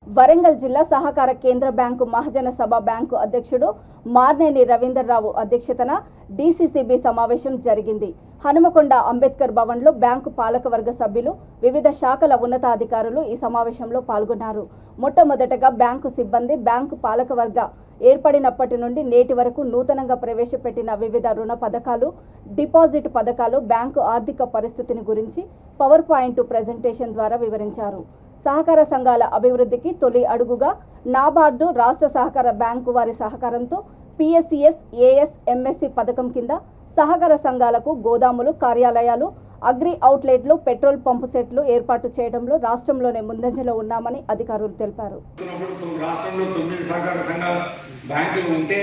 వరంగల్ జిల్లా సహకార కేంద్ర బ్యాంకు మహాజన సభ బ్యాంకు అధ్యక్షుడు మార్నేని రవీందర్రావు అధ్యక్షతన డీసీసీబీ సమావేశం జరిగింది హనుమకొండ అంబేద్కర్ భవన్లో బ్యాంకు పాలకవర్గ సభ్యులు వివిధ శాఖల ఉన్నతాధికారులు ఈ సమావేశంలో పాల్గొన్నారు మొట్టమొదటగా బ్యాంకు సిబ్బంది బ్యాంకు పాలకవర్గ ఏర్పడినప్పటి నుండి నేటి వరకు నూతనంగా ప్రవేశపెట్టిన వివిధ రుణ పథకాలు డిపాజిట్ పథకాలు బ్యాంకు ఆర్థిక పరిస్థితిని గురించి పవర్ పాయింట్ ప్రజెంటేషన్ ద్వారా వివరించారు సహకార సంఘాల అభివృద్ధికి తొలి అడుగుగా నాబార్డు రాష్ట్ర సహకార బ్యాంకు వారి సహకారంతో పిఎస్సిఎస్ ఏఎస్ ఎంఎస్సి పథకం కింద సహకార సంఘాలకు గోదాములు కార్యాలయాలు అగ్రి అవుట్లెట్లు పెట్రోల్ పంపు సెట్లు ఏర్పాటు చేయడంలో రాష్ట్రంలోనే ముందంజలో ఉన్నామని అధికారులు తెలిపారు చూస్తున్నప్పుడు తొమ్మిది రాష్ట్రంలో తొమ్మిది సహకార సంఘ బ్యాంకులు ఉంటే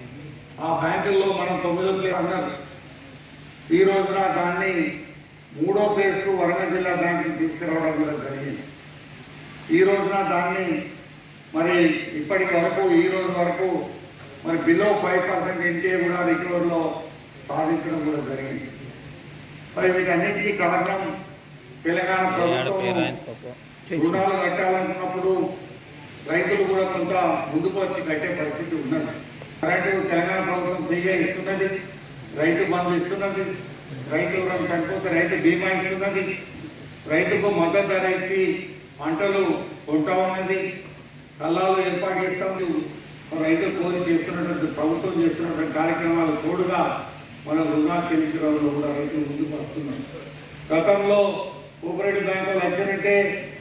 ఆ బ్యాంకుల్లో మనం తొమ్మిదో ప్లేస్ అన్నది ఈ రోజున దాన్ని మూడో ప్లేస్కు వరంగల్ జిల్లా బ్యాంకుని తీసుకురావడం కూడా జరిగింది ఈ రోజున దాన్ని మరి ఇప్పటి వరకు ఈ రోజు వరకు మరి బిలో ఫైవ్ పర్సెంట్ ఎన్టీఏ కూడా రికవర్లో సాధించడం కూడా జరిగింది మరి వీటన్నిటికీ కారణం తెలంగాణ ప్రభుత్వం రుణాలు కట్టాలనుకున్నప్పుడు రైతులు కూడా కొంత ముందుకు వచ్చి కట్టే పరిస్థితి ఉన్నది కరెంటు తెలంగాణ ప్రభుత్వం ఫ్రీగా ఇస్తున్నది రైతు బంధు ఇస్తున్నది రైతు రుణం చనిపోతే రైతు బీమా ఇస్తున్నది రైతుకు మద్దతు ధర ఇచ్చి పంటలు కొంటా ఉన్నది కల్లాలు ఏర్పాటు చేస్తాం రైతులు కోరి చేస్తున్నటువంటి ప్రభుత్వం చేస్తున్నటువంటి కార్యక్రమాలు తోడుగా మన రుణాలు చెల్లించడంలో కూడా రైతులు ముందుకు వస్తున్నారు గతంలో కోఆపరేటివ్ బ్యాంకులు వచ్చారంటే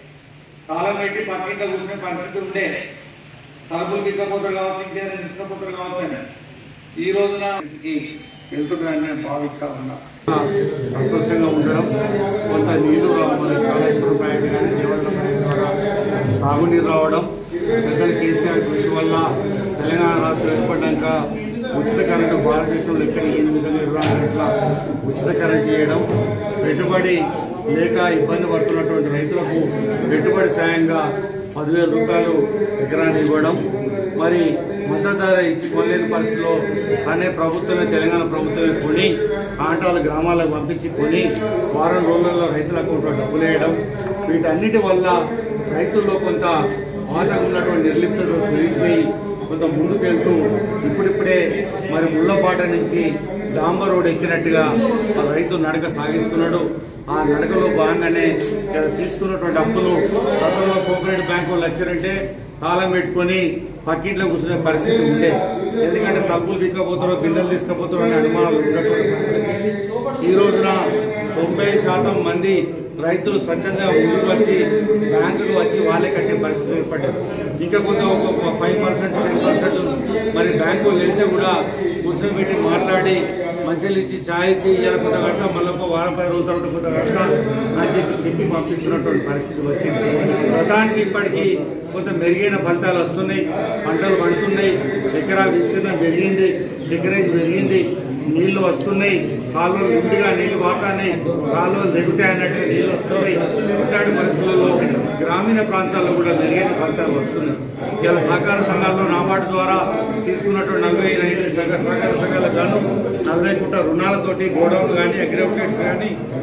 తాళం పెట్టి పక్కింట కూర్చునే పరిస్థితి ఉండే తలుపులు బిక్కపోతారు కావచ్చు ఇంకేదైనా తీసుకపోతారు కావచ్చు అని ఈ రోజున స్థితికి వెళ్తున్నాయని నేను భావిస్తా ఉన్నా సంతోషంగా ఉండడం కొంత నీళ్లు రా- మన కాళేశ్వరం ప్రాజెక్టు కానీ దేవత ప్రాజెక్టు ద్వారా సాగునీరు రావడం పెద్దల కేసీఆర్ కృషి వల్ల తెలంగాణ రాష్ట్రం ఏర్పడ్డాక ఉచిత కరెంటు భారతదేశంలో ఎక్కడ ఈ విధంగా ఇరవై నాలుగు గంటల ఉచిత కరెంటు చేయడం పెట్టుబడి లేక ఇబ్బంది పడుతున్నటువంటి రైతులకు పెట్టుబడి సాయంగా పదివేల రూపాయలు ఎకరాన్ని ఇవ్వడం మరి మద్దతు ధర ఇచ్చి కొనలేని పరిస్థితిలో అనే ప్రభుత్వమే తెలంగాణ ప్రభుత్వమే కొని కాంటాలు గ్రామాలకు పంపించి కొని వారం రోజుల్లో రైతుల అకౌంట్లో డబ్బులు వేయడం వీటన్నిటి వల్ల రైతుల్లో కొంత పాతకు ఉన్నటువంటి నిర్లిప్తత పెరిగిపోయి కొంత ముందుకెళ్తూ ఇప్పుడిప్పుడే మరి ముళ్ళపాట నుంచి డాంబర్ రోడ్ ఎక్కినట్టుగా ఆ రైతు నడక సాగిస్తున్నాడు ఆ నడకలో భాగంగానే ఇక్కడ తీసుకున్నటువంటి అప్పులు గతంలో కోఆపరేటివ్ బ్యాంకు లక్షలంటే తాళం పెట్టుకొని పక్కింట్లో కూర్చునే పరిస్థితి ఉండే ఎందుకంటే తప్పులు బిక్కపోతారో బిందెలు తీసుకపోతారో అనే అనుమానాలు ఉన్నటువంటి పరిస్థితి ఈ రోజున తొంభై శాతం మంది రైతులు స్వచ్ఛంగా ముందుకు వచ్చి బ్యాంకుకు వచ్చి వాళ్ళే కట్టే పరిస్థితి ఏర్పడ్డది ఇంకా కొంత ఒక ఫైవ్ పర్సెంట్ టెన్ పర్సెంట్ మరి బ్యాంకులు వెళ్తే కూడా కూర్చోబెట్టి మాట్లాడి మంచిలు ఇచ్చి ఛాయ్ ఇచ్చి ఇవాళ కొంత కట్ట మళ్ళీ ఒక వారం పది రోజుల తర్వాత కొంత కట్ట అని చెప్పి చెప్పి పంపిస్తున్నటువంటి పరిస్థితి వచ్చింది ప్రధానికి ఇప్పటికీ కొంత మెరుగైన ఫలితాలు వస్తున్నాయి పంటలు పండుతున్నాయి ఎకరా విస్తీర్ణం పెరిగింది ఎకరేజ్ పెరిగింది నీళ్లు వస్తున్నాయి కాలువలు నిండుగా నీళ్లు వాడుతున్నాయి కాలువలు దిగుతాయి అన్నట్టుగా నీళ్లు వస్తున్నాయి ఇట్లాంటి పరిస్థితుల్లో గ్రామీణ ప్రాంతాల్లో కూడా మెరుగైన ఫలితాలు వస్తున్నాయి ఇలా సహకార సంఘాల్లో నాబార్డు ద్వారా తీసుకున్నటువంటి నలభై ఐదు సహకార సంఘాలకు గాను నలభై కోట్ల రుణాలతోటి గోడౌన్లు కానీ అగ్రిమెంట్స్ కానీ